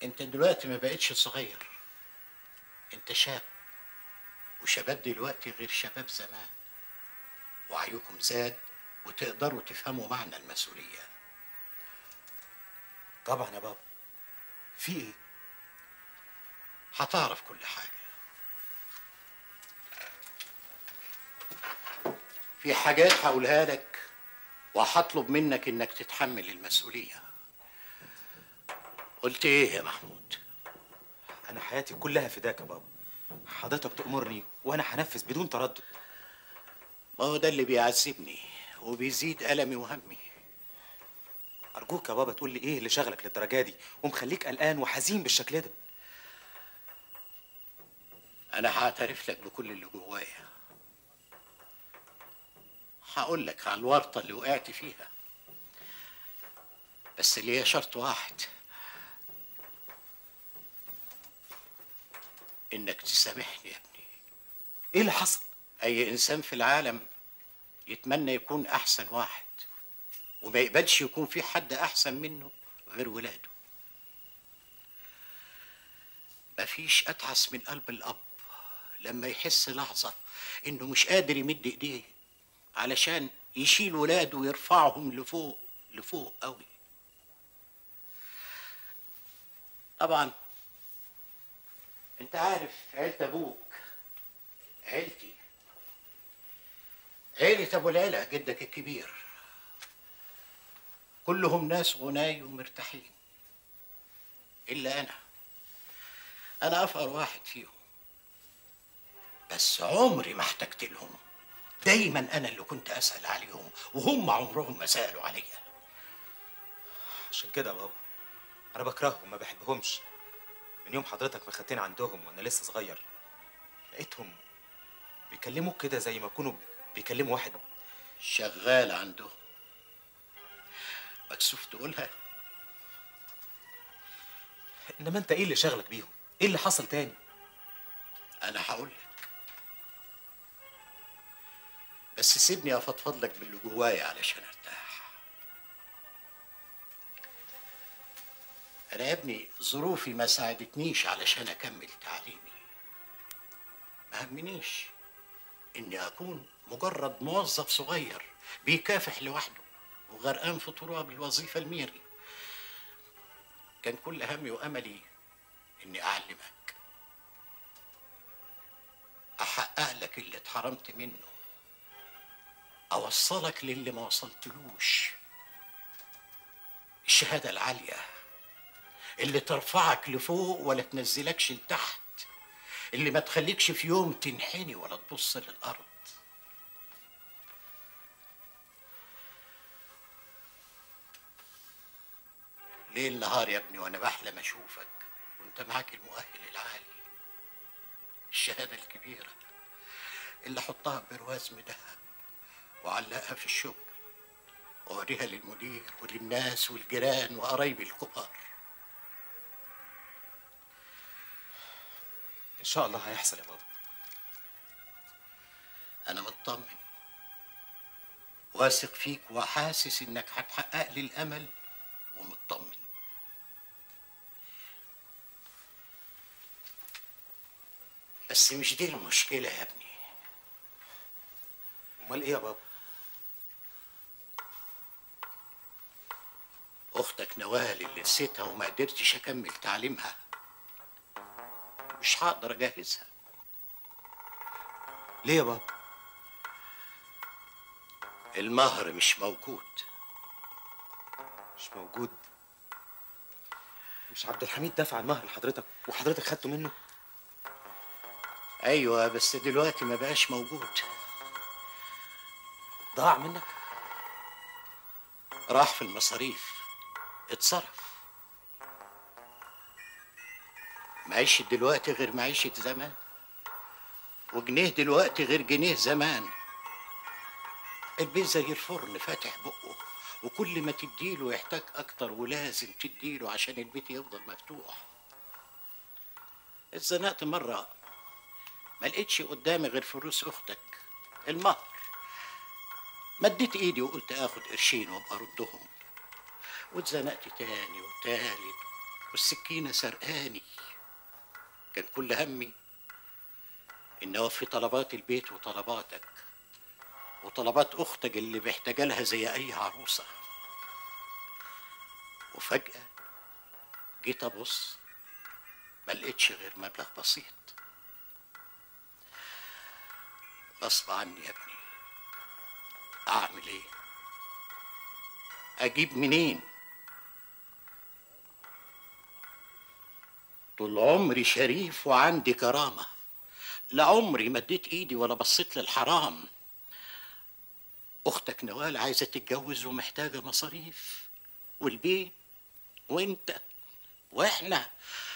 انت دلوقتي ما بقتش صغير انت شاب وشباب دلوقتي غير شباب زمان وعيكم زاد وتقدروا تفهموا معنى المسؤولية طبعا يا بابا في ايه هتعرف كل حاجة في حاجات هقولها لك وهطلب منك انك تتحمل المسؤولية قلت ايه يا محمود انا حياتي كلها فداك يا بابا حضرتك تأمرني وانا هنفذ بدون تردد ما هو ده اللي بيعذبني وبيزيد ألمي وهمي ارجوك يا بابا تقول لي ايه اللي شغلك للدرجه دي ومخليك قلقان وحزين بالشكل ده أنا هعترف لك بكل اللي جوايا هقول لك على الورطة اللي وقعت فيها بس ليا شرط واحد إنك تسامحني يا ابني ايه اللي حصل أي إنسان في العالم يتمنى يكون أحسن واحد وما يقبلش يكون في حد أحسن منه غير ولاده مفيش أتعس من قلب الأب لما يحس لحظة إنه مش قادر يمد إيديه علشان يشيل ولاده ويرفعهم لفوق لفوق قوي طبعا انت عارف عيلة ابوك عيلتي عيلة ابو العلا جدك الكبير كلهم ناس غناي ومرتاحين الا انا انا افقر واحد فيهم بس عمري ما احتجت لهم دايما انا اللي كنت اسال عليهم وهم عمرهم ما سالوا عليا عشان كده يا بابا انا بكرههم ما بحبهمش من يوم حضرتك ما خدتني عندهم وانا لسه صغير لقيتهم بيكلموك كده زي ما يكونوا بيكلموا واحد شغال عندهم مكسوف تقولها انما انت ايه اللي شغلك بيهم ايه اللي حصل تاني انا هقول لك بس سيبني افضفض لك باللي جوايا علشان ارتاح انا يا ابني ظروفي ما ساعدتنيش علشان اكمل تعليمي ما همنيش اني اكون مجرد موظف صغير بيكافح لوحده وغرقان في تراب الوظيفه الميري كان كل همي واملي اني اعلمك احقق لك اللي اتحرمت منه اوصلك للي ما وصلتلوش الشهاده العاليه اللي ترفعك لفوق ولا تنزلكش لتحت اللي ما تخليكش في يوم تنحني ولا تبص للارض ليل نهار يا ابني وانا بحلم اشوفك وانت معاك المؤهل العالي الشهاده الكبيره اللي احطها برواز مدهب وعلقها في الشغل واوريها للمدير وللناس والجيران وقرايبي الكبار ان شاء الله هيحصل يا بابا انا مطمن واثق فيك وحاسس انك هتحقق لي الامل ومطمن بس مش دي المشكله يا ابني امال ايه يا بابا اختك نوال اللي نسيتها وما قدرتش اكمل تعليمها مش هقدر اجهزها ليه يا بابا المهر مش موجود مش موجود مش عبد الحميد دفع المهر لحضرتك وحضرتك خدته منه ايوه بس دلوقتي ما بقاش موجود ضاع منك راح في المصاريف اتصرف معيشة دلوقتي غير معيشة زمان وجنيه دلوقتي غير جنيه زمان البيت زي الفرن فاتح بقه وكل ما تديله يحتاج اكتر ولازم تديله عشان البيت يفضل مفتوح اتزنقت مرة ما لقيتش قدامي غير فلوس اختك المهر مديت ايدي وقلت اخد قرشين وابقى اردهم واتزنقت تاني وتالت والسكينة سرقاني كان كل همي إن أوفي طلبات البيت وطلباتك وطلبات أختك اللي محتاجة لها زي أي عروسة وفجأة جيت أبص ما لقيتش غير مبلغ بسيط غصب عني يا ابني أعمل إيه؟ أجيب منين؟ طول عمري شريف وعندي كرامة لا عمري مديت ايدي ولا بصيت للحرام اختك نوال عايزة تتجوز ومحتاجة مصاريف والبيت وانت واحنا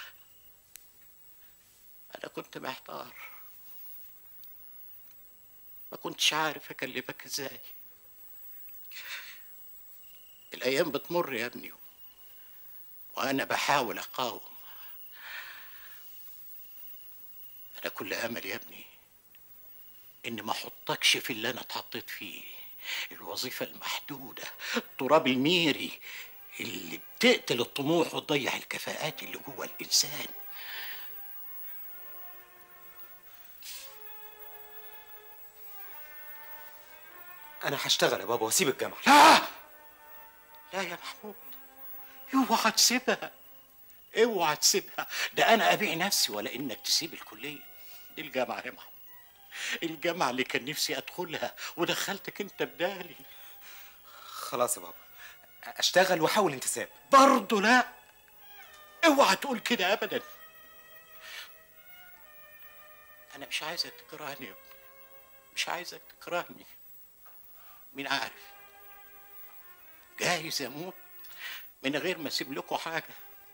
انا كنت محتار ما كنتش عارف اكلمك ازاي الايام بتمر يا ابني وانا بحاول اقاوم انا كل امل يا ابني ان ما احطكش في اللي انا اتحطيت فيه الوظيفه المحدوده التراب الميري اللي بتقتل الطموح وتضيع الكفاءات اللي جوه الانسان انا هشتغل يا بابا واسيب الجامعه لا لا يا محمود اوعى تسيبها اوعى تسيبها ده انا ابيع نفسي ولا انك تسيب الكليه دي الجامعه يا محمود الجامعه اللي كان نفسي ادخلها ودخلتك انت بدالي خلاص يا بابا اشتغل واحاول انتساب برضه لا اوعى تقول كده ابدا انا مش عايزك تكرهني يا ابني مش عايزك تكرهني مين عارف جايز اموت من غير ما اسيب لكم حاجه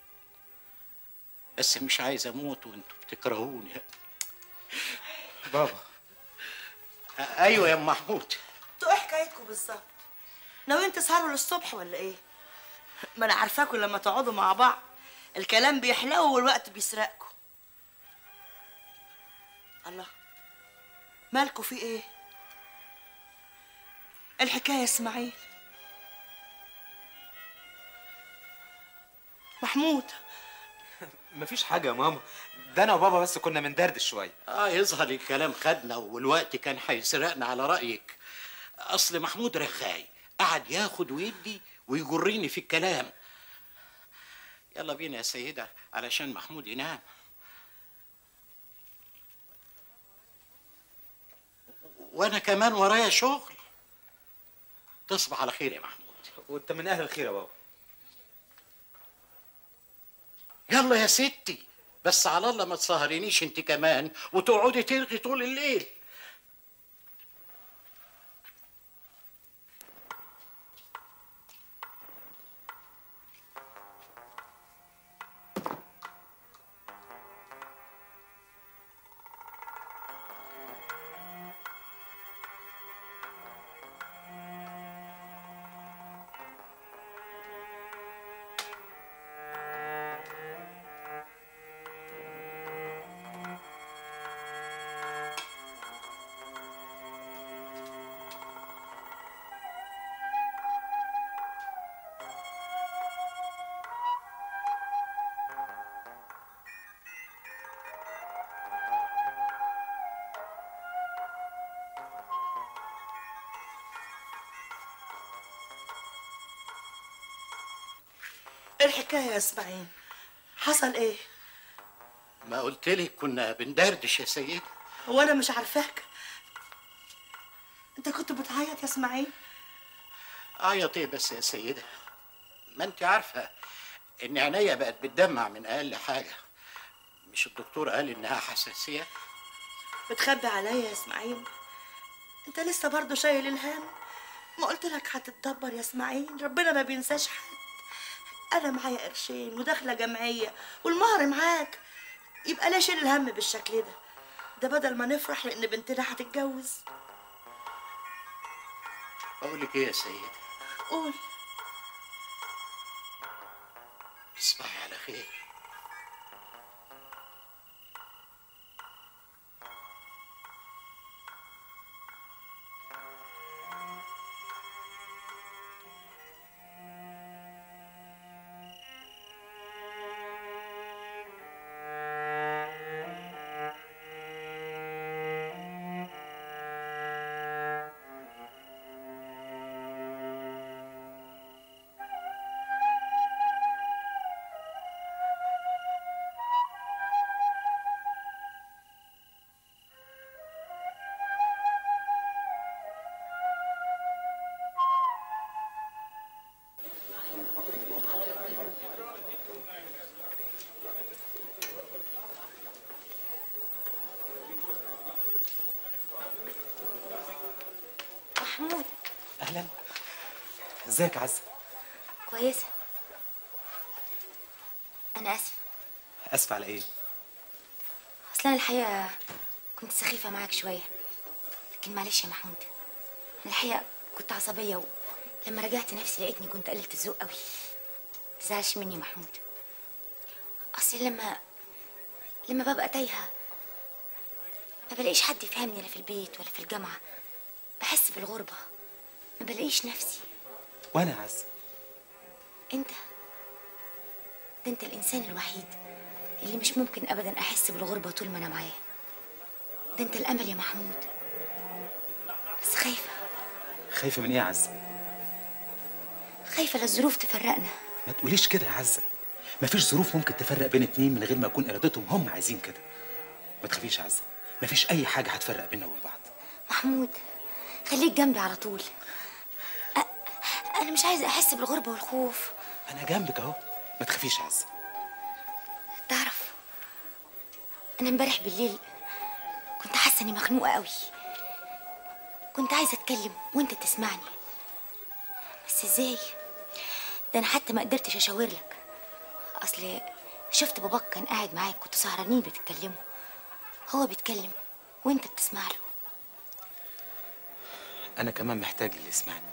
بس مش عايز اموت وانتوا بتكرهوني بابا آه، ايوه يا أم محمود انتوا ايه حكايتكم بالظبط ناويين تسهروا للصبح ولا ايه ما انا عارفاكم لما تقعدوا مع بعض الكلام بيحلو والوقت بيسرقكم الله مالكوا في ايه الحكايه يا اسماعيل محمود مفيش حاجه يا ماما ده انا وبابا بس كنا بندردش شويه اه يظهر الكلام خدنا والوقت كان هيسرقنا على رايك اصل محمود رخاي قعد ياخد ويدي ويجرني في الكلام يلا بينا يا سيدة علشان محمود ينام وانا كمان ورايا شغل تصبح على خير يا محمود وانت من اهل الخير يا بابا يلا يا ستي بس على الله ما تسهرينيش انت كمان وتقعدي ترغي طول الليل ايه الحكايه يا اسماعيل حصل ايه ما قلت لك كنا بندردش يا سيدة هو انا مش عارفاك انت كنت بتعيط يا اسماعيل اعيط ايه بس يا سيدة ما انت عارفة ان عينيا بقت بتدمع من اقل حاجة مش الدكتور قال انها حساسية بتخبي عليا يا اسماعيل انت لسه برضه شايل الهم ما قلت لك هتتدبر يا اسماعيل ربنا ما بينساش حد انا معايا قرشين وداخله جمعيه والمهر معاك يبقى ليه شيل الهم بالشكل ده ده بدل ما نفرح لان بنتنا هتتجوز اقول لك ايه يا سيدة قول تصبحي على خير ازيك يا عزه كويسة أنا آسفة اسف على ايه أصل أنا الحقيقة كنت سخيفة معاك شوية لكن معلش يا محمود أنا الحقيقة كنت عصبية ولما رجعت نفسي لقيتني كنت قلة الذوق قوي متزعلش مني يا محمود أصل لما لما ببقى تايهة ما بلاقيش حد يفهمني لا في البيت ولا في الجامعة بحس بالغربة ما بلاقيش نفسي وانا يا عزه انت ده انت الانسان الوحيد اللي مش ممكن ابدا احس بالغربه طول ما انا معاه ده انت الامل يا محمود بس خايفه خايفه من ايه يا عزه خايفه لا الظروف تفرقنا ما تقوليش كده يا عزه مفيش ظروف ممكن تفرق بين اتنين من غير ما يكون ارادتهم هم عايزين كده ما تخافيش يا عزه مفيش اي حاجه هتفرق بيننا وبين بعض محمود خليك جنبي على طول أ... انا مش عايزه احس بالغربه والخوف انا جنبك اهو ما تخافيش يا عزه تعرف انا امبارح بالليل كنت حاسه اني مخنوقه قوي كنت عايزه اتكلم وانت تسمعني بس ازاي ده انا حتى ما قدرتش اشاور لك اصل شفت باباك كان قاعد معاك كنتوا سهرانين بتتكلموا هو بيتكلم وانت بتسمع له انا كمان محتاج اللي يسمعني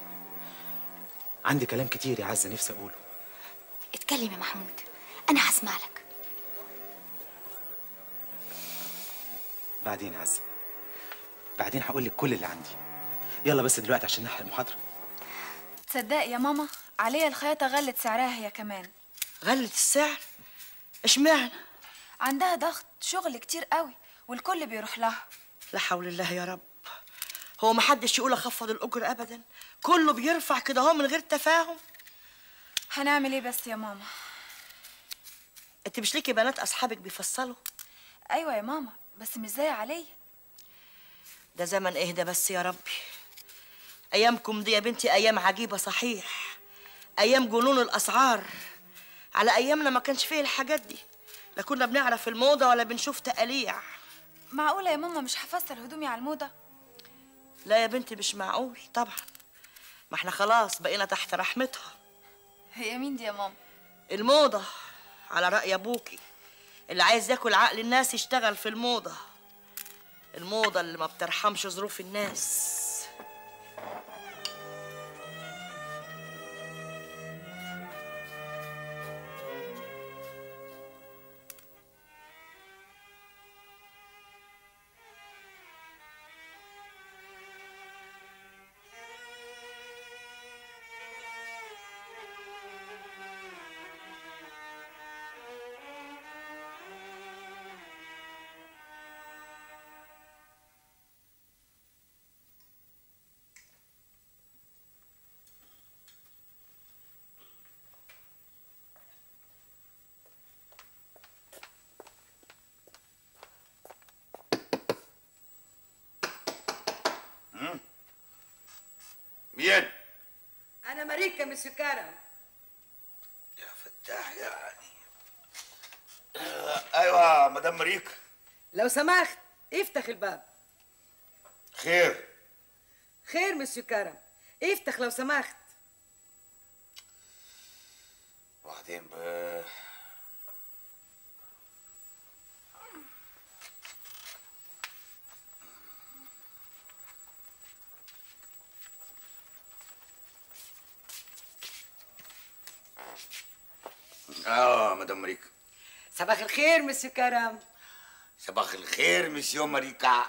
عندي كلام كتير يا عزه نفسي اقوله اتكلم يا محمود انا هسمع لك بعدين يا عزه بعدين هقول لك كل اللي عندي يلا بس دلوقتي عشان نلحق المحاضره تصدقي يا ماما عليا الخياطة غلت سعرها هي كمان غلت السعر اشمعنى عندها ضغط شغل كتير قوي والكل بيروح لها لا حول الله يا رب هو ما حدش يقول اخفض الاجر ابدا كله بيرفع كده اهو من غير تفاهم هنعمل ايه بس يا ماما انت مش ليكي بنات اصحابك بيفصلوا ايوه يا ماما بس مش زي عليا ده زمن اهدى بس يا ربي ايامكم دي يا بنتي ايام عجيبه صحيح ايام جنون الاسعار على ايامنا ما كانش فيه الحاجات دي لا كنا بنعرف الموضه ولا بنشوف تقاليع معقولة يا ماما مش هفسر هدومي على الموضة لا يا بنتي مش معقول طبعا ما احنا خلاص بقينا تحت رحمتها هي مين دي يا ماما الموضة على رأي أبوكي اللي عايز ياكل عقل الناس يشتغل في الموضة الموضة اللي ما بترحمش ظروف الناس مين؟ أنا ماريكا مسيو كرم يا فتاح يعني آه، ايوه مدام مريك لو سمحت افتح الباب خير خير مسيو كرم افتح لو سمحت وبعدين بقى اه مدام مريكا صباح الخير مسيو كرم صباح الخير مسيو مريكا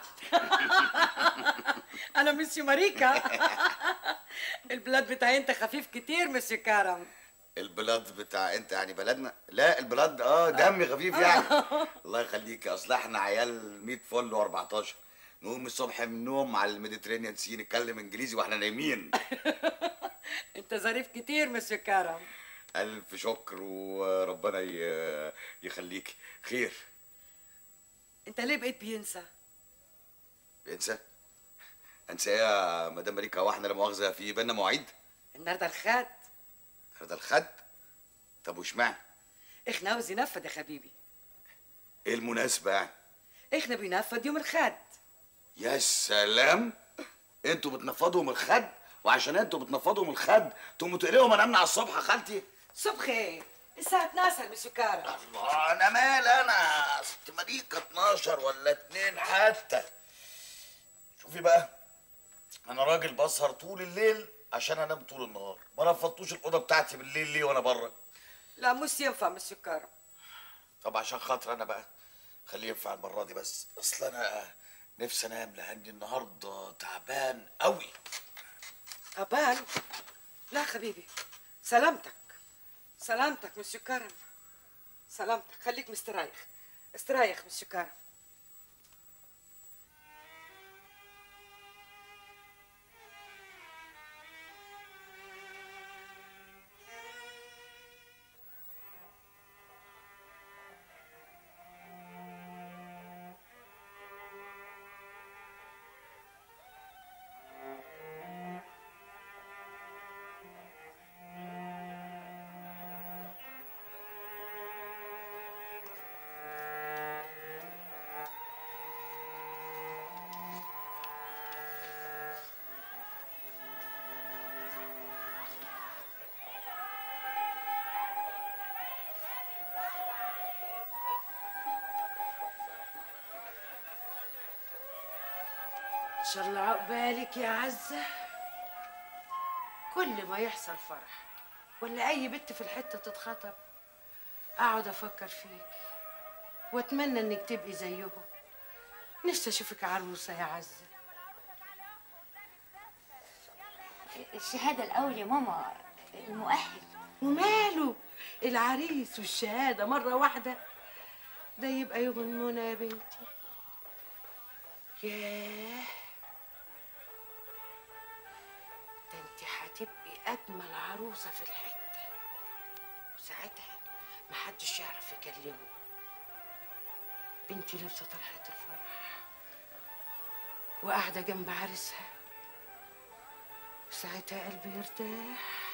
أنا مسيو ماريكا البلاد بتاعي أنت خفيف كتير مسيو كرم البلاد بتاع انت يعني بلدنا لا البلاد اه دمي خفيف يعني الله يخليك اصل احنا عيال 100 فل و14 نقوم الصبح من النوم على الميديترينيان سي نتكلم انجليزي واحنا نايمين أنت ظريف كتير مسيو كرم الف شكر وربنا ي- يخليك خير أنت ليه بقيت بينسى انسى انسى ايه يا مدام مريكا هو احنا لا مؤاخذه في بينا مواعيد النهارده الخد هذا الخد طب واشمعنى إحنا عاوز ينفد يا حبيبي ايه المناسبه يعني إحنا بينفد يوم الخد يا سلام انتوا بتنفضوا من الخد وعشان انتوا بتنفضوا من الخد تقوموا تقلقوا منامنا على الصبح يا خالتي صبحي الساعة 12 مسيو كارم الله انا مال انا ست مليكه 12 ولا 2 حتى شوفي بقى انا راجل بسهر طول الليل عشان انام طول النهار ما نفضتوش الاوضه بتاعتي بالليل ليه وانا بره لا مش ينفع مسيو كارم طب عشان خاطر انا بقى خليه ينفع المره دي بس اصل انا نفسي انام لاني النهارده تعبان قوي تعبان لا حبيبي سلامتك سلامتك مسيو كارم سلامتك خليك مستريح استريح مسيو كارم ان شاء الله عقبالك يا عزة كل ما يحصل فرح ولا اي بنت في الحتة تتخطب اقعد افكر فيك واتمنى انك تبقي زيهم نفسي اشوفك عروسة يا عزة الشهادة الأول يا ماما المؤهل وماله العريس والشهادة مرة واحدة ده يبقى يوم المنى يا بنتي ياه ده انت هتبقي أجمل عروسة في الحتة وساعتها محدش يعرف يكلمه بنتي لابسة طرحة الفرح وقاعدة جنب عريسها وساعتها قلبي يرتاح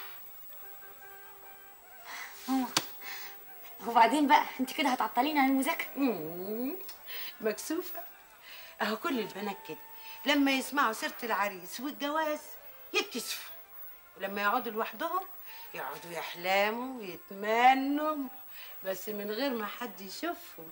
ماما وبعدين بقى انت كده هتعطليني عن المذاكرة مم، مكسوفة اهو كل البنات كده لما يسمعوا سيرة العريس والجواز يتكسفوا ولما يقعدوا لوحدهم يقعدوا يحلموا ويتمنوا بس من غير ما حد يشوفهم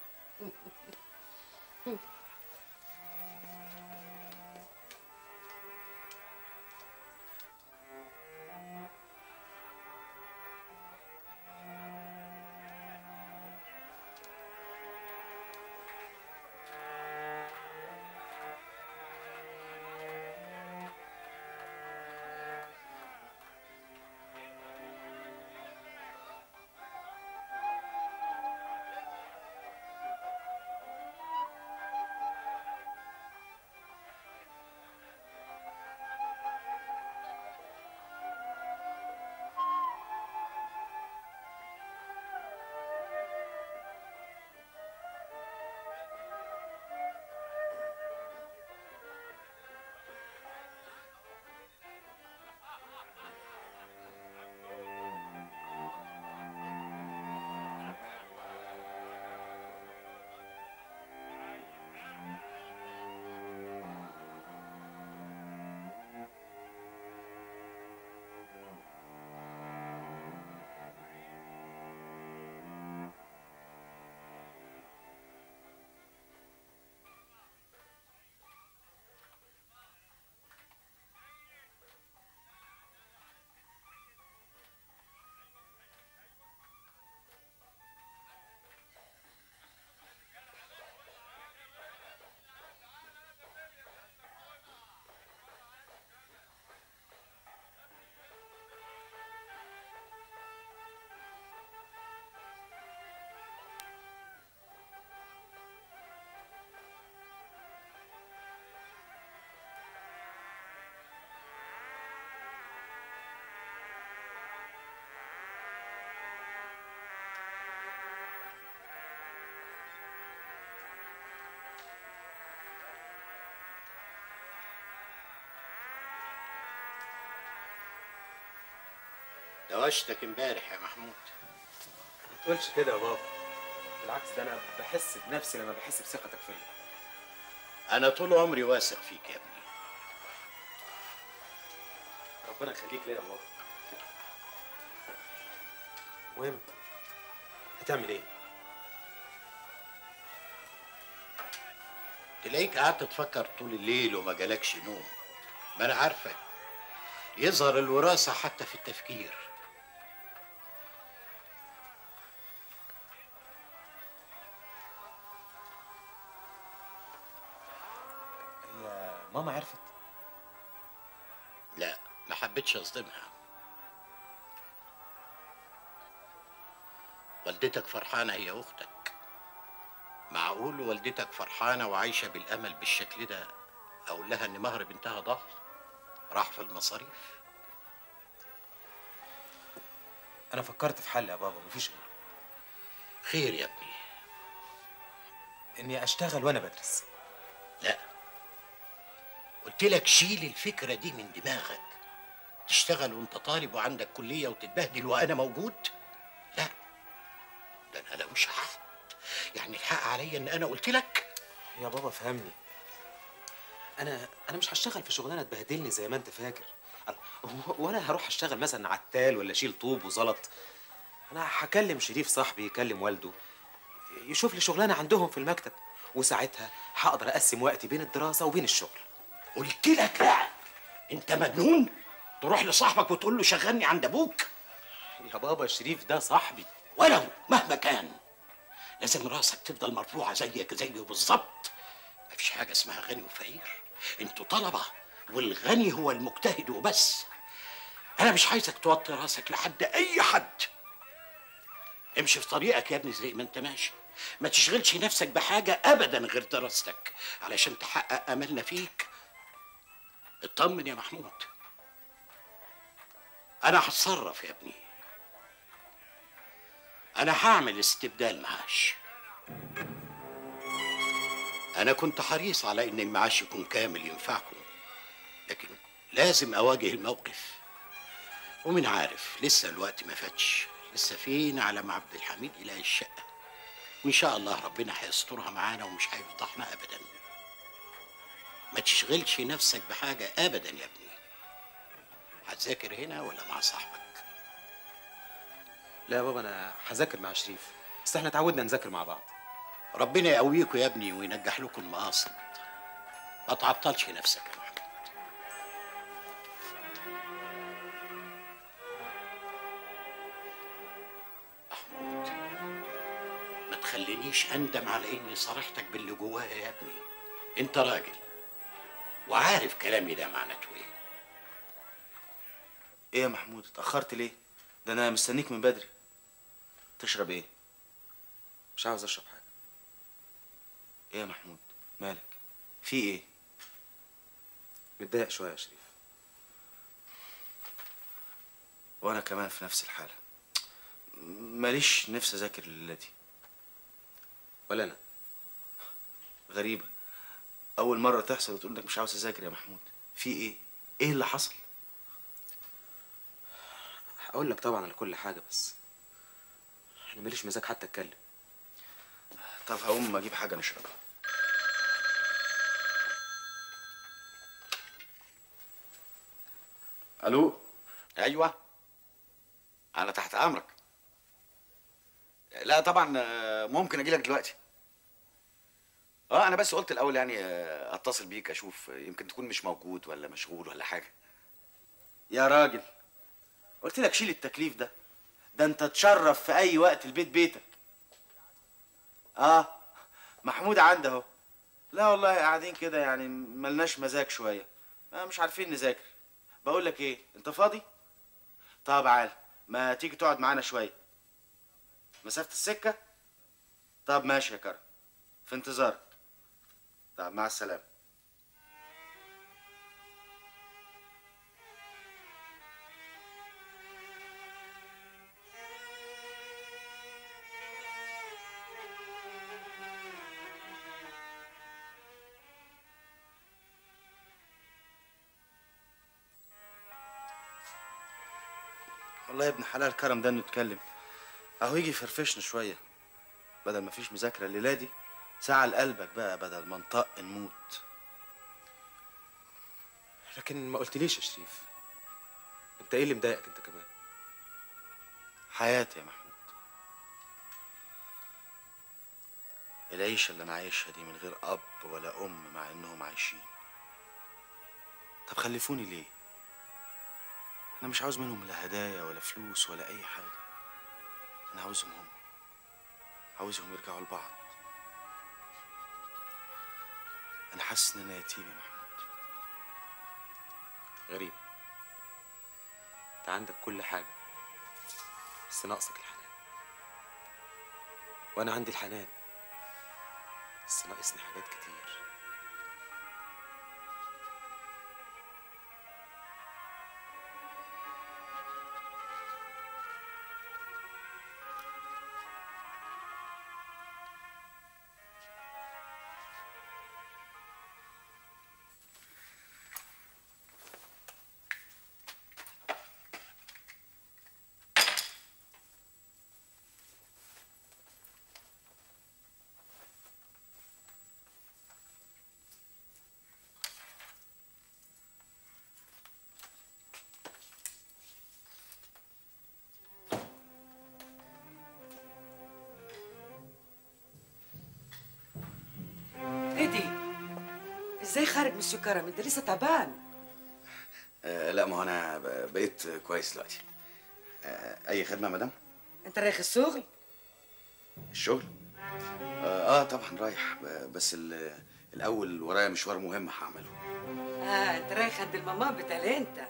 دوشتك امبارح يا محمود ما تقولش كده يا بابا بالعكس ده انا بحس بنفسي لما بحس بثقتك فيا انا طول عمري واثق فيك يا ابني ربنا يخليك ليا يا بابا المهم هتعمل ايه؟ تلاقيك قعدت تفكر طول الليل وما جالكش نوم ما انا عارفك يظهر الوراثة حتى في التفكير هي ماما عرفت لا ما حبيتش اصدمها والدتك فرحانة هي أختك معقول والدتك فرحانة وعايشة بالأمل بالشكل ده أقول لها إن مهر بنتها ضاع راح في المصاريف انا فكرت في حل يا بابا مفيش غيره خير يا ابني اني اشتغل وانا بدرس لا قلت لك شيل الفكرة دي من دماغك تشتغل وانت طالب وعندك كلية وتتبهدل وأنا موجود لا ده أنا لا مش حق يعني الحق عليا إن أنا قلت لك يا بابا فهمني انا انا مش هشتغل في شغلانه تبهدلني زي ما انت فاكر الله، وانا هروح اشتغل مثلا عتال ولا اشيل طوب وزلط انا هكلم شريف صاحبي يكلم والده يشوف لي شغلانه عندهم في المكتب وساعتها هقدر اقسم وقتي بين الدراسه وبين الشغل قلت لك لا أنت مجنون تروح لصاحبك وتقول له شغلني عند أبوك يا بابا شريف ده صاحبي ولو مهما كان لازم راسك تفضل مرفوعة زيك زيه بالظبط مفيش حاجة اسمها غني وفقير انتوا طلبة والغني هو المجتهد وبس أنا مش عايزك توطي راسك لحد أي حد امشي في طريقك يا ابني زي ما انت ماشي ما تشغلش نفسك بحاجة أبدا غير دراستك علشان تحقق أملنا فيك اطمن يا محمود أنا هتصرف يا ابني أنا هعمل استبدال معاش أنا كنت حريص على إن المعاش يكون كامل ينفعكم لكن لازم أواجه الموقف ومن عارف لسه الوقت ما فاتش لسه فين على ما عبد الحميد يلاقي الشقة وإن شاء الله ربنا هيسترها معانا ومش هيفضحنا أبدا ما تشغلش نفسك بحاجة أبدا يا ابني هتذاكر هنا ولا مع صاحبك لا يا بابا انا هذاكر مع شريف بس احنا اتعودنا نذاكر مع بعض ربنا يقويكوا يا ابني وينجح لكم المقاصد ما تعطلش نفسك يا محمود محمود ما تخلينيش اندم على اني صارحتك باللي جوايا يا ابني انت راجل وعارف كلامي ده معناته ايه ايه يا محمود اتأخرت ليه؟ ده انا مستنيك من بدري تشرب ايه؟ مش عاوز اشرب حاجه ايه يا محمود؟ مالك؟ في ايه؟ متضايق شويه يا شريف وانا كمان في نفس الحالة ماليش نفسي اذاكر الليلة دي ولا انا غريبة اول مرة تحصل وتقول انك مش عاوز تذاكر يا محمود في ايه؟ ايه اللي حصل؟ هقول لك طبعا على كل حاجه بس انا ماليش مزاج حتى اتكلم طب هقوم اجيب حاجة نشربها الو ايوه انا تحت امرك لا طبعا آه، ممكن اجي لك دلوقتي اه انا بس قلت الاول يعني آه، اتصل بيك اشوف آه، يمكن تكون مش موجود ولا مشغول ولا حاجه يا راجل قلت لك شيل التكليف ده ده انت تشرف في اي وقت البيت بيتك اه محمود عنده اهو لا والله قاعدين كده يعني ملناش مزاج شويه آه مش عارفين نذاكر بقول لك ايه انت فاضي طب عال ما تيجي تقعد معانا شويه مسافه السكه طب ماشي يا كرم في انتظارك طب مع السلامه والله يا ابن حلال كرم ده انه يتكلم اهو يجي يفرفشنا شويه بدل ما فيش مذاكره الليله دي ساعة لقلبك بقى بدل ما نطق نموت لكن ما قلتليش يا شريف انت ايه اللي مضايقك انت كمان حياتي يا محمود العيشة اللي أنا عايشها دي من غير أب ولا أم مع إنهم عايشين طب خلفوني ليه؟ أنا مش عاوز منهم لا هدايا ولا فلوس ولا أي حاجة أنا عاوزهم هم عاوزهم يرجعوا لبعض أنا حاسس إن أنا يتيم يا محمود غريب انت عندك كل حاجة بس ناقصك الحنان وانا عندي الحنان بس ناقصني حاجات كتير ايه دي ازاي خارج مسيو كرم انت لسه تعبان آه لا ما هو انا ب- بقيت كويس دلوقتي آه اي خدمه يا مدام انت رايح الشغل الشغل اه, آه طبعا رايح ب- بس ال- الاول ورايا مشوار مهم هعمله اه انت رايح عند الماما بتاع انت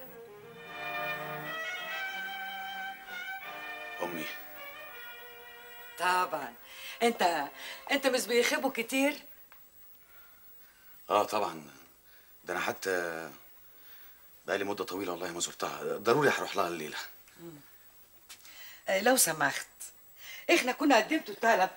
امي طبعا انت انت مش بيخبوا كتير اه طبعا ده انا حتى بقالي مده طويله والله ما زرتها ضروري هروح لها الليله آه، لو سمحت احنا كنا قدمتوا طلب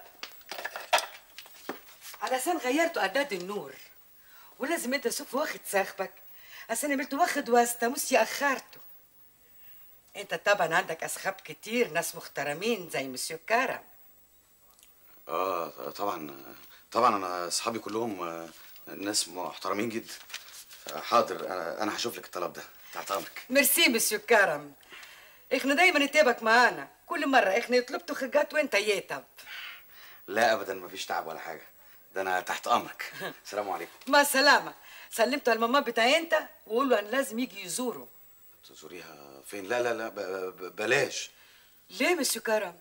علشان غيرتوا اعداد النور ولازم انت تشوف واخد صاحبك عشان عملت واخد واسطه مش اخرته انت طبعا عندك اصحاب كتير ناس محترمين زي مسيو كرم اه طبعا طبعا انا اصحابي كلهم آه، ناس محترمين جدا آه، حاضر انا انا هشوف لك الطلب ده تحت امرك ميرسي مسيو كرم احنا دايما نتابعك معانا كل مره احنا يطلبتوا خرجات وانت يتب لا ابدا مفيش تعب ولا حاجه ده انا تحت امرك السلام عليكم مع السلامه سلمت على الماما بتاع انت وقول له ان لازم يجي يزوره تزوريها فين لا لا لا ب- ب- بلاش ليه مسيو كرم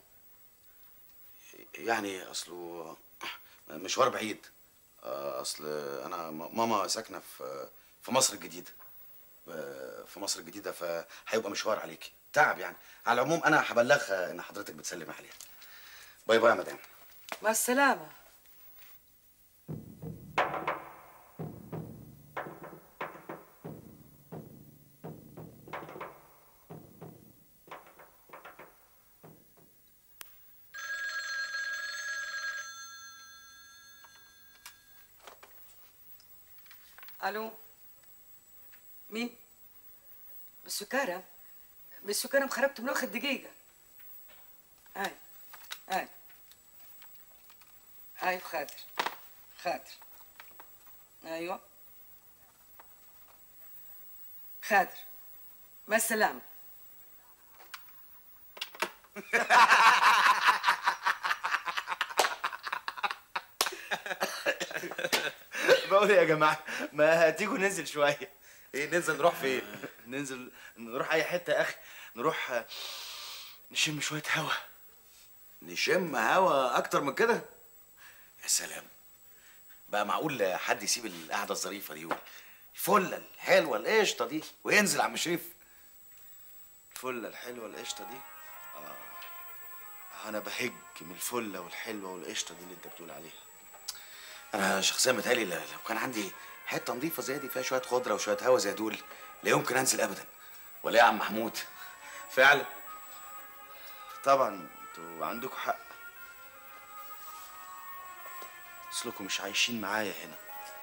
يعني اصله مشوار بعيد آه، اصل انا م- ماما ساكنه في في مصر الجديده آه، في مصر الجديده فهيبقى مشوار عليكي تعب يعني على العموم انا هبلغها ان حضرتك بتسلمي عليها باي باي يا مدام مع السلامه الو مين مسيو كرم مسيو كرم خرجت من واخد دقيقه اي اي ايوه خاطر خاطر ايوه خاطر مع السلامه بقول إيه يا جماعة ما هتيجوا ننزل شوية ايه ننزل نروح فين ننزل نروح أي حتة يا أخي نروح آه، نشم شوية هوا نشم هوا اكتر من كده يا سلام بقى معقول حد يسيب القعده الظريفه دي الفله الحلوه القشطه دي وينزل عم شريف الفلة الحلوة القشطة دي اه أنا بهج من الفلة والحلوة والقشطة دي اللي أنت بتقول عليها انا شخصيا متهيألي ل- لو كان عندي حته نظيفه زي دي فيها شويه خضره وشويه هوا زي دول لا يمكن انزل ابدا ولا يا عم محمود فعلا طبعا انتوا عندكم حق اصلكم مش عايشين معايا هنا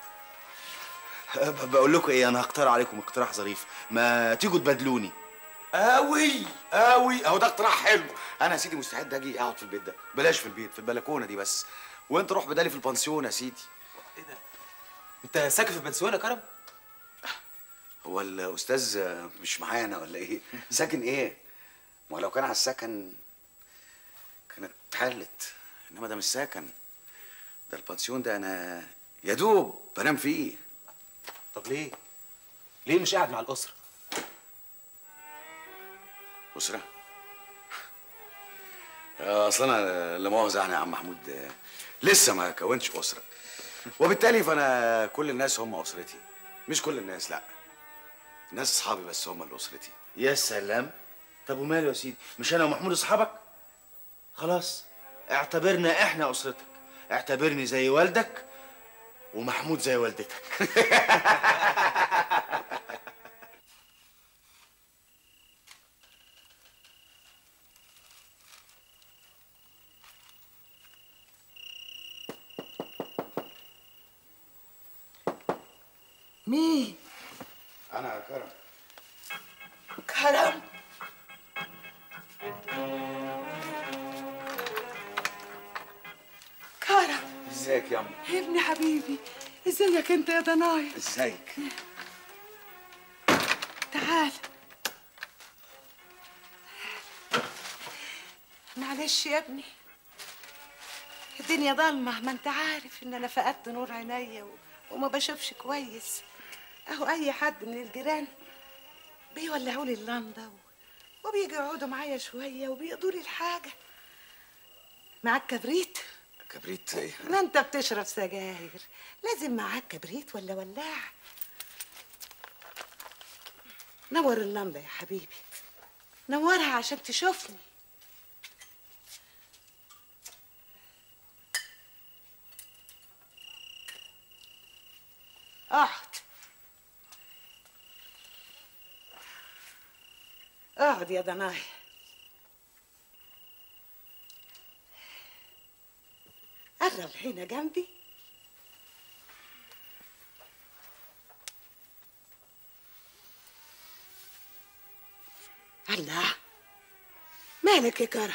ب- بقول لكم ايه انا هقترح عليكم اقتراح ظريف ما تيجوا تبادلوني قوي قوي اهو ده اقتراح حلو انا يا سيدي مستعد اجي اقعد في البيت ده بلاش في البيت في البلكونه دي بس وانت روح بدالي في البنسيون يا سيدي ايه ده انت ساكن في بنسوان يا كرم هو الاستاذ مش معانا ولا ايه ساكن ايه ما هو لو كان على السكن كانت اتحلت انما ده مش سكن ده البنسيون ده انا يا دوب بنام فيه طب ليه ليه مش قاعد مع الاسره أسرة؟ آه، أصل أنا لا مؤاخذة يعني يا عم محمود آه، لسه ما كونتش أسرة وبالتالي فأنا كل الناس هم أسرتي مش كل الناس لأ ناس أصحابي بس هم اللي أسرتي يا سلام طب وماله يا سيدي مش انا ومحمود اصحابك خلاص اعتبرنا احنا اسرتك اعتبرني زي والدك ومحمود زي والدتك مين أنا يا كرم كرم كرم ازيك يا أم ابني حبيبي ازيك انت يا ضنايا ازيك تعال معلش يا ابني الدنيا ضلمة ما انت عارف ان انا فقدت نور عينيا و... وما بشوفش كويس اهو اي حد من الجيران بيولعوا لي اللمبة و... وبيجي يقعدوا معايا شوية وبيقضوا لي الحاجة معاك كبريت كبريت إيه؟ ما انت بتشرب سجاير لازم معاك كبريت ولا ولاعة نور اللمبة يا حبيبي نورها عشان تشوفني اقعد اقعد يا ضناي قرب هنا جنبي الله مالك يا كرم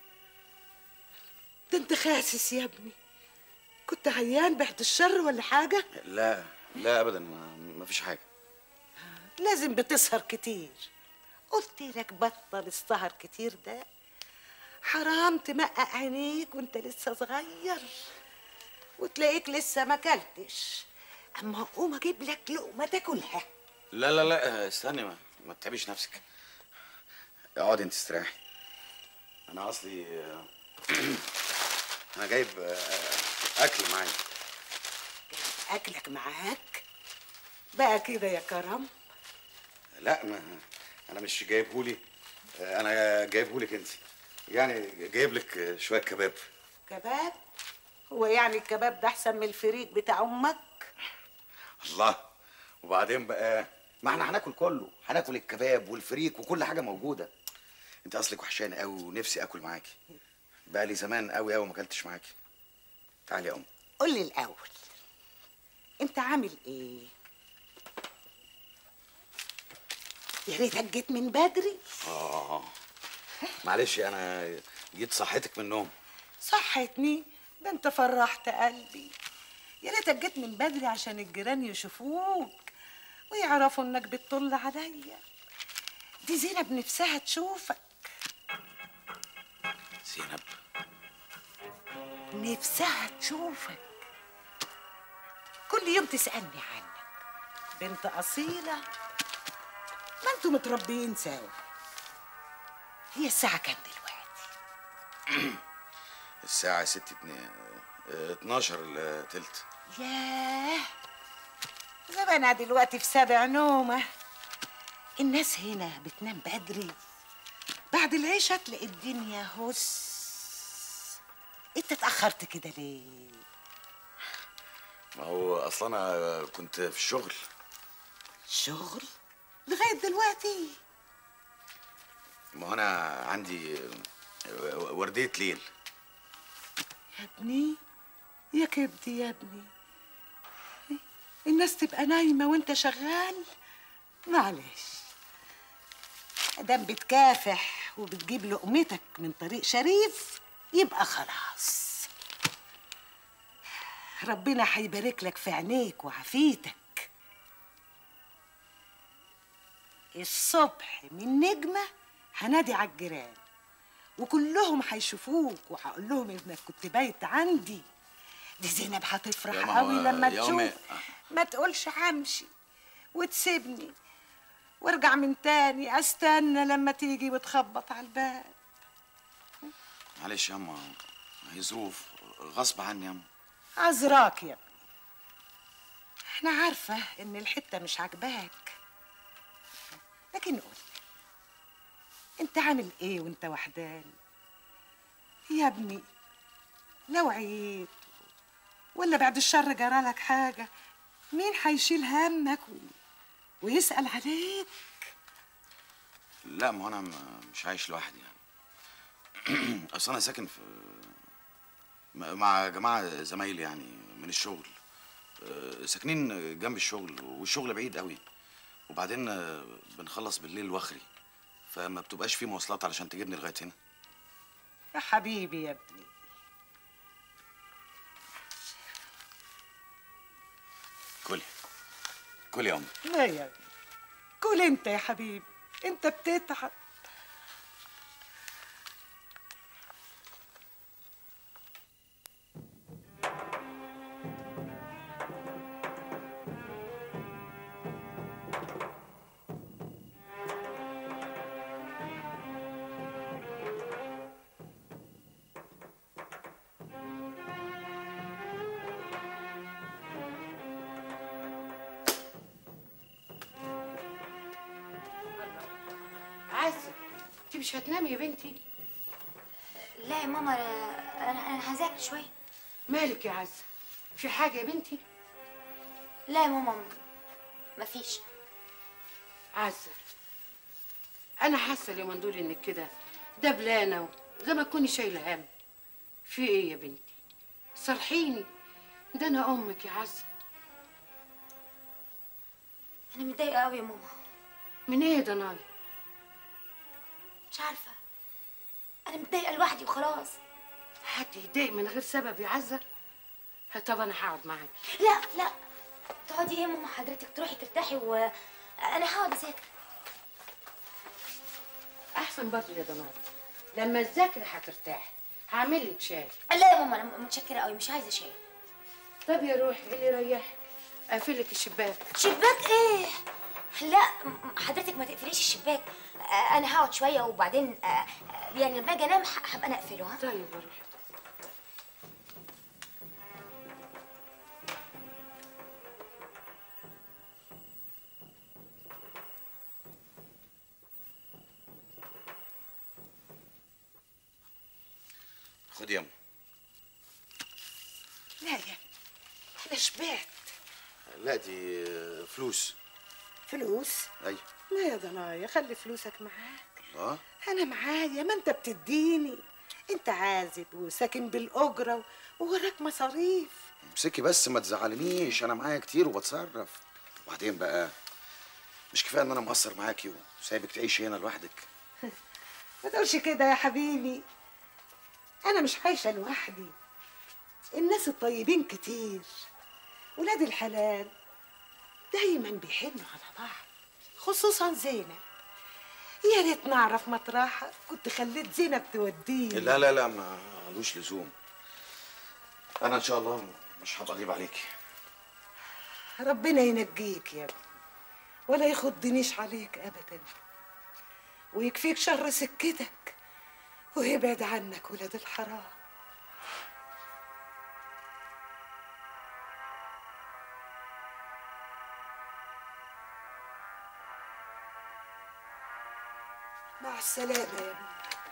ده انت خاسس يا ابني كنت عيان بعد الشر ولا حاجة لا لا أبدا ما, ما فيش حاجة لازم بتسهر كتير قلت لك بطل السهر كتير ده حرام تمقق عينيك وانت لسه صغير وتلاقيك لسه ما اكلتش اما اقوم اجيب لك لقمه تاكلها لا لا لا استني ما, ما تتعبيش نفسك اقعدي انت استريحي انا اصلي آه، انا جايب آه، اكل معايا اكلك معاك بقى كده يا كرم لا ما انا مش جايبهولي آه، انا جايبهولك انت يعني جايب لك شويه كباب كباب هو يعني الكباب ده احسن من الفريك بتاع امك الله وبعدين بقى ما احنا هناكل كله هناكل الكباب والفريك وكل حاجه موجوده انت اصلك وحشانه قوي ونفسي اكل معاكي بقى لي زمان قوي قوي ما اكلتش معاكي تعالي يا ام قول لي الاول انت عامل ايه يا ريتك جيت من بدري اه معلش انا جيت صحتك من النوم صحتني ده انت فرحت قلبي يا ريتك جيت من بدري عشان الجيران يشوفوك ويعرفوا انك بتطل عليا دي زينب نفسها تشوفك زينب نفسها تشوفك كل يوم تسألني عنك بنت أصيلة ما انتوا متربيين سوا هي الساعة كام دلوقتي؟ الساعه 6 اتنين- اه، 12 الا تلت ياه زمانها دلوقتي في سابع نومة الناس هنا بتنام بدري بعد العشاء تلاقي الدنيا هس انت اتأخرت كده ليه؟ ما هو اصلا انا كنت في الشغل شغل؟ لغاية دلوقتي ما هو انا عندي اه، ورديه ليل يا ابني يا كبدي يا ابني الناس تبقى نايمة وانت شغال معلش ادام بتكافح وبتجيب لقمتك من طريق شريف يبقى خلاص ربنا هيبارك لك في عينيك وعافيتك الصبح من نجمة هنادي على الجيران وكلهم هيشوفوك وهقول لهم انك كنت بايت عندي دي زينب يا هتفرح ما هو قوي لما يا تشوف أمي- ما تقولش همشي وتسيبني وارجع من تاني استنى لما تيجي وتخبط على الباب معلش يا اما هي ظروف غصب عني يا اما عذراك يا ابني انا عارفة ان الحتة مش عاجباك لكن قول انت عامل ايه وانت وحدان يا ابني لو عييت ولا بعد الشر جرالك حاجة مين هيشيل همك وي- ويسأل عليك لا ما هو انا م- مش عايش لوحدي يعني اصل انا ساكن في م- مع جماعه زمايلي يعني من الشغل آه، ساكنين جنب الشغل والشغل بعيد قوي وبعدين آه، بنخلص بالليل وخري فما بتبقاش في مواصلات علشان تجيبني لغايه هنا يا حبيبي يا ابني كلي كلي يا ام لا يا ابني كل انت يا حبيبي انت بتتعب عزة انت مش هتنامي يا بنتي لا يا ماما انا انا, أنا هذاكر شويه مالك يا عزة في حاجة يا بنتي لا يا ماما مفيش عزة أنا حاسة اليومين دول إنك كده دبلانة زي ما تكوني شايلة هم في إيه يا بنتي؟ صرحيني ده أنا أمك يا عزة انا متضايقه قوي يا ماما من إيه يا ضنايا؟ مش عارفه انا متضايقه لوحدي وخلاص حد يتضايق من غير سبب يا عزة؟ ها طب أنا هقعد معاكي لا لا تقعدي ايه يا ماما حضرتك تروحي ترتاحي وانا هقعد اذاكر أحسن برضه يا ضنايا لما تذاكري هترتاحي هعمل لك شاي لا يا ماما انا متشكره قوي مش عايزه شاي طب يا روحي إيه اللي يريحك؟ أقفل لك الشباك شباك ايه لا م- حضرتك ما تقفليش الشباك آه، انا هقعد شويه وبعدين آه، آه، يعني لما اجي انام ح- هبقى انا اقفله ها طيب يا روحي خد يا ام لا يا ابني انا شبعت لا دي فلوس فلوس ايوه لا يا ضنايا خلي فلوسك معاك اه انا معايا ما انت بتديني انت عازب وساكن بالاجره ووراك مصاريف امسكي بس ما تزعلنيش انا معايا كتير وبتصرف وبعدين بقى مش كفايه ان انا مقصر معاكي وسايبك تعيشي هنا لوحدك ما تقولش كده يا حبيبي انا مش عايشه لوحدي الناس الطيبين كتير ولاد الحلال دايما بيحنوا على بعض خصوصا زينب يا ريت نعرف مطرحها كنت خليت زينب توديني لا لا لا ما ملوش لزوم انا ان شاء الله مش هبقى اغيب عليكي ربنا ينجيك يا ابني ولا يخضنيش عليك ابدا ويكفيك شر سكتك ويبعد عنك ولاد الحرام مع السلامة يا ابني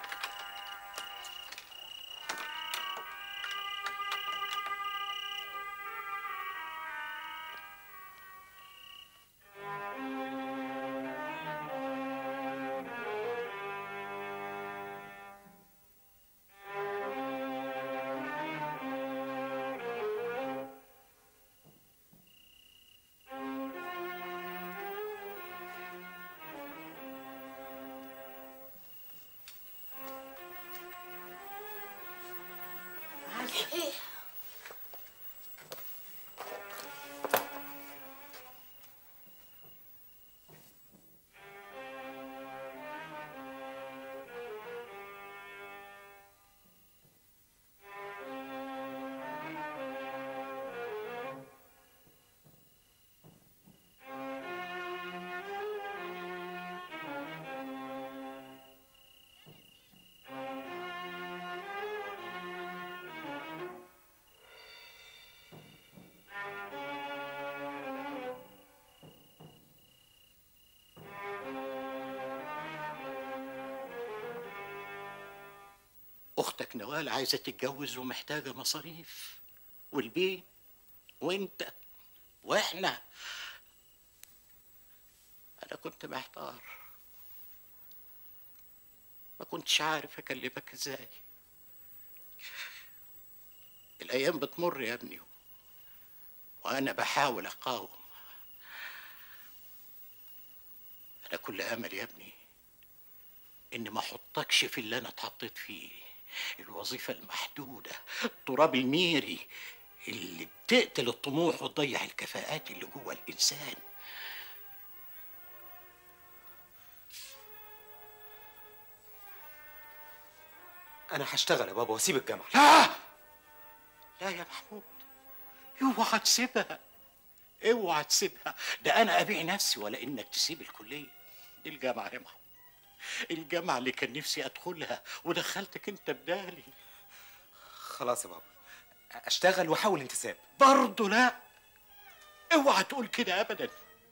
ايه اختك نوال عايزه تتجوز ومحتاجه مصاريف والبيت وانت واحنا انا كنت محتار ما كنتش عارف اكلمك ازاي الايام بتمر يا ابني وانا بحاول اقاوم انا كل امل يا ابني اني ما احطكش في اللي انا اتحطيت فيه الوظيفه المحدوده التراب الميري اللي بتقتل الطموح وتضيع الكفاءات اللي جوه الانسان انا هشتغل يا بابا واسيب الجامعه لا لا يا محمود اوعى تسيبها اوعى تسيبها ده انا ابيع نفسي ولا انك تسيب الكليه دي الجامعه يا محمود الجامعه اللي كان نفسي ادخلها ودخلتك انت بدالي خلاص يا بابا اشتغل واحاول انتساب برضه لا اوعى تقول كده ابدا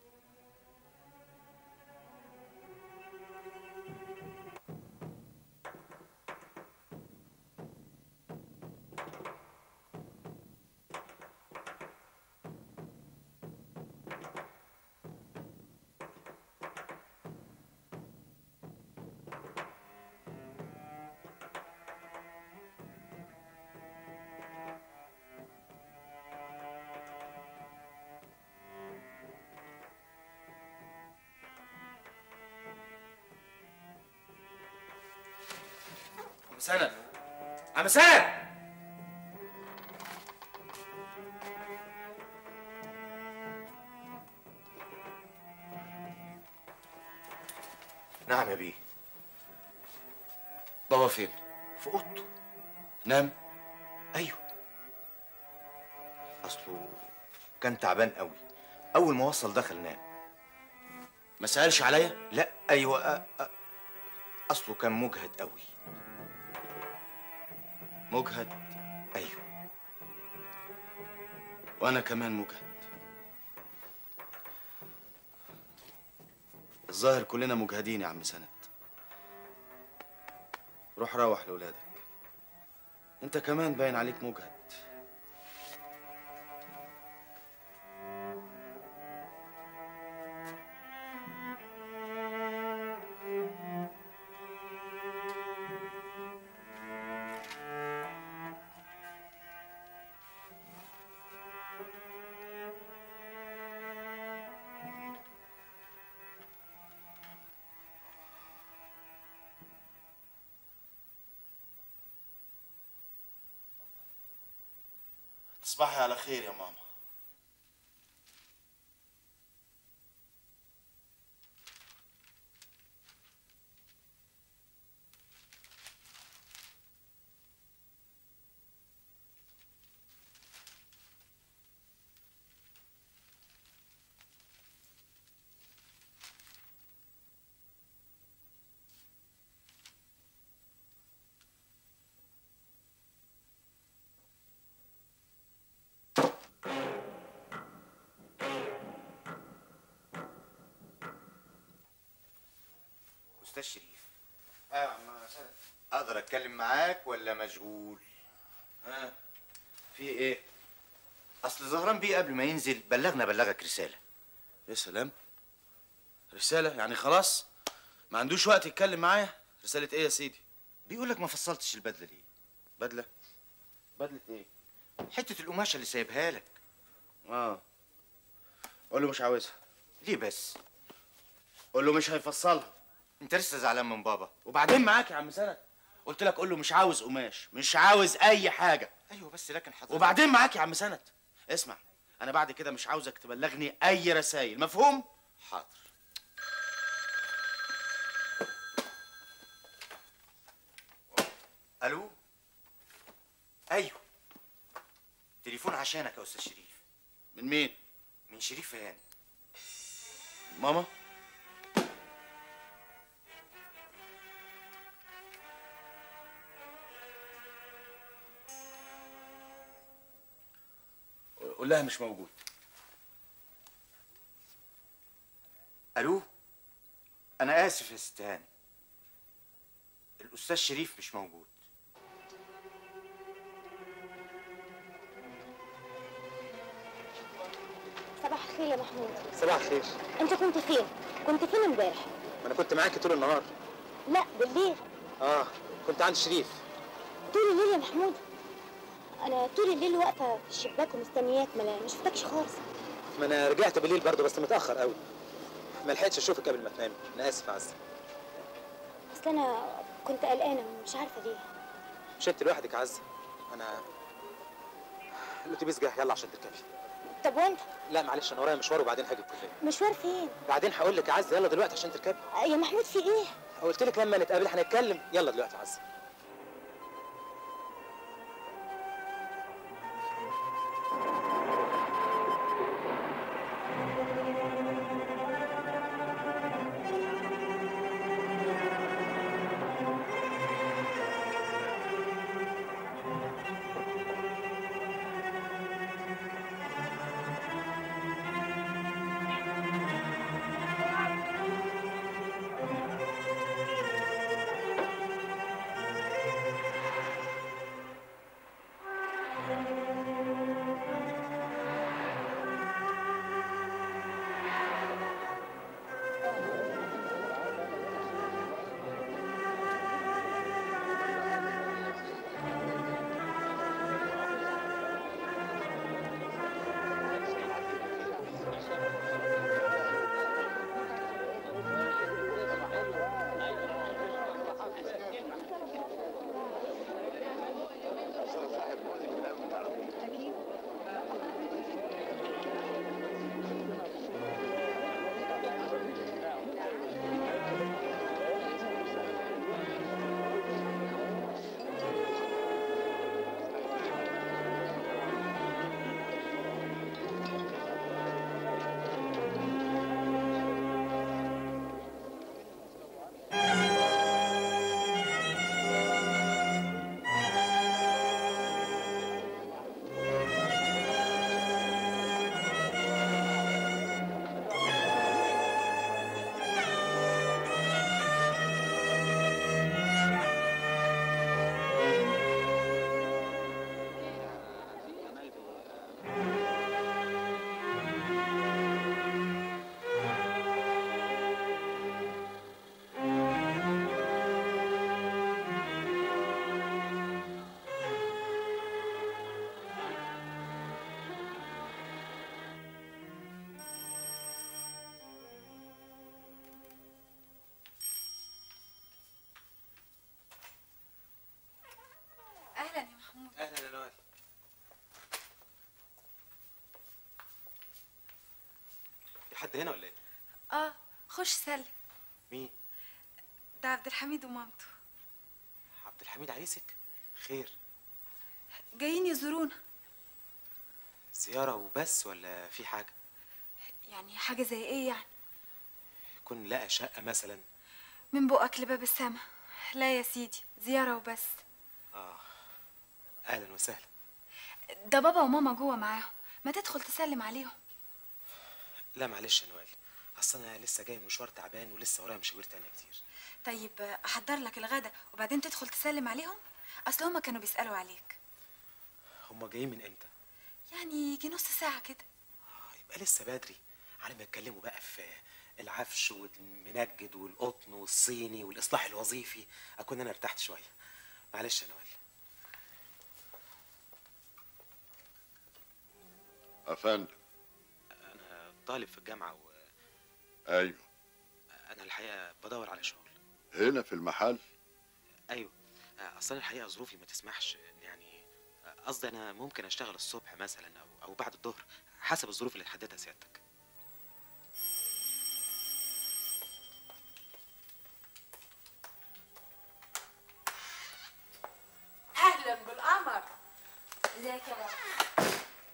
عم سند عم سند نعم يا بيه بابا فين في اوضته نام ايوه اصله كان تعبان قوي اول ما وصل دخل نام ما سالش عليا لا ايوه أ... أ... اصله كان مجهد قوي مجهد ايوه وانا كمان مجهد الظاهر كلنا مجهدين يا عم سند روح روح لولادك انت كمان باين عليك مجهد تصبحي على خير يا ماما استاذ شريف ايوه يا عم سند اقدر اتكلم معاك ولا مشغول ها في ايه اصل زهران بيه قبل ما ينزل بلغنا بلغك رساله يا سلام رسالة يعني خلاص ما عندوش وقت يتكلم معايا رسالة ايه يا سيدي بيقول لك ما فصلتش البدله ليه بدلة بدلة ايه حته القماشه اللي سايبها لك اه قول له مش عاوزها ليه بس قول له مش هيفصلها انت لسه زعلان من بابا وبعدين معاك يا عم سند قلت لك قول له مش عاوز قماش مش عاوز اي حاجة ايوه بس لكن حضرتك وبعدين معاك يا عم سند اسمع انا بعد كده مش عاوزك تبلغني اي رسائل مفهوم حاضر الو ايوه تليفون عشانك يا استاذ شريف من مين من شريف هاني ماما قول لها مش موجود الو انا اسف يا ست هاني الاستاذ شريف مش موجود الخير يا محمود صباح الخير انت كنت فين كنت فين امبارح ما انا كنت معاكي طول النهار لا بالليل اه كنت عند شريف طول الليل يا محمود انا طول الليل واقفه في الشباك ومستنياك ما ما شفتكش خالص ما انا رجعت بالليل برضه بس متاخر قوي ما لحقتش اشوفك قبل ما تنامي انا اسف يا عزه اصل انا كنت قلقانه مش عارفه ليه مش انت لوحدك يا عزه انا الاتوبيس جه يلا عشان تركبي طب وانت لا معلش انا ورايا مشوار وبعدين هاجي الكليه مشوار فين بعدين هقول لك يا عزه يلا دلوقتي عشان تركبي يا محمود في ايه قلت لك لما نتقابل هنتكلم يلا دلوقتي يا عزه اهلا يا محمود اهلا يا نوال في حد هنا ولا ايه اه خش سلم مين ده عبد الحميد ومامته عبد الحميد عريسك خير جايين يزورونا زياره وبس ولا في حاجه يعني حاجه زي ايه يعني يكون لقى شقه مثلا من بقك لباب السما لا يا سيدي زياره وبس اه اهلا وسهلا ده بابا وماما جوه معاهم ما تدخل تسلم عليهم لا معلش يا نوال اصل انا لسه جاي من مشوار تعبان ولسه ورايا مشاوير تانية كتير طيب احضر لك الغدا وبعدين تدخل تسلم عليهم اصل هما كانوا بيسالوا عليك هما جايين من امتى يعني يجي نص ساعه كده يبقى لسه بدري على ما يتكلموا بقى في العفش والمنجد والقطن والصيني والاصلاح الوظيفي اكون انا ارتحت شويه معلش يا نوال افندم انا طالب في الجامعه ايوه وانا الحقيقه بدور على شغل هنا في المحل ايوه اصل أنا الحقيقه ظروفي ما تسمحش يعني قصدي انا ممكن اشتغل الصبح مثلا او او بعد الظهر حسب الظروف اللي تحددها سيادتك اهلا بالقمر ازيك يا ماما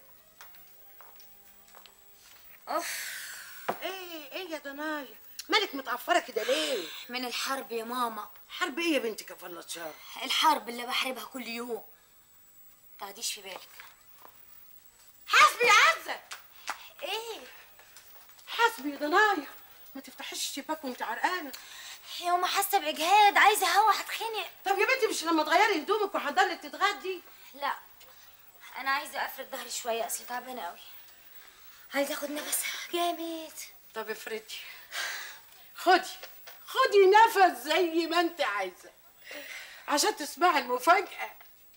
اوف ايه ايه يا دنايا مالك متعفره كده ليه من الحرب يا ماما حرب ايه يا بنتي كفر شر الحرب اللي بحاربها كل يوم تاخديش في بالك حسبي يا عزه ايه حسبي يا دنايا ما تفتحيش الشباك وانت عرقانه يوم حاسه باجهاد عايزه هوا هتخنق طب يا بنتي مش لما تغيري هدومك وحضر لك تتغدي لا انا عايزه افرد ظهري شويه اصل تعبانه قوي عايزه اخد نفس جامد طب افرضي خدي خدي نفس زي ما انت عايزه عشان تسمعي المفاجأة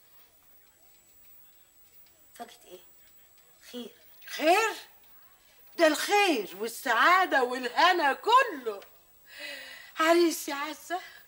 فاجأة ايه خير خير ده الخير والسعادة والهنا كله عريس يا عزة